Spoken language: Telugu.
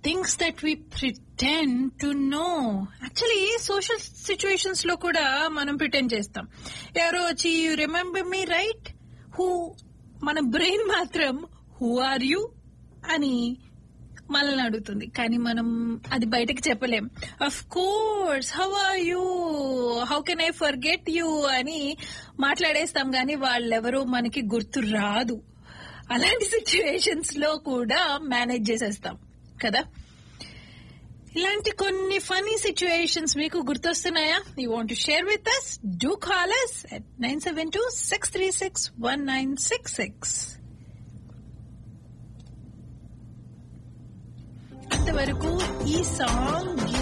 things that we pretend to know actually social situations లో కూడా మనం ప్రిటెండ్ చేస్తాం ఎవరో వచ్చి you remember me right who మన బ్రెయిన్ మాత్రం హూ ఆర్ యూ అని మనల్ని అడుగుతుంది కానీ మనం అది బయటకు చెప్పలేం of course how are you how can I forget you అని మాట్లాడేస్తాం కానీ వాళ్ళెవరో మనకి గుర్తు రాదు అలాంటి సిచ్యువేషన్స్ లో కూడా మేనేజ్ చేసేస్తాం కదా ఇలాంటి కొన్ని ఫనీ సిచ్యువేషన్స్ మీకు గుర్తొస్తున్నాయా you want share with us do call us at nine seven two six three six one nine six six అంతవరకు ఈ సాంగ్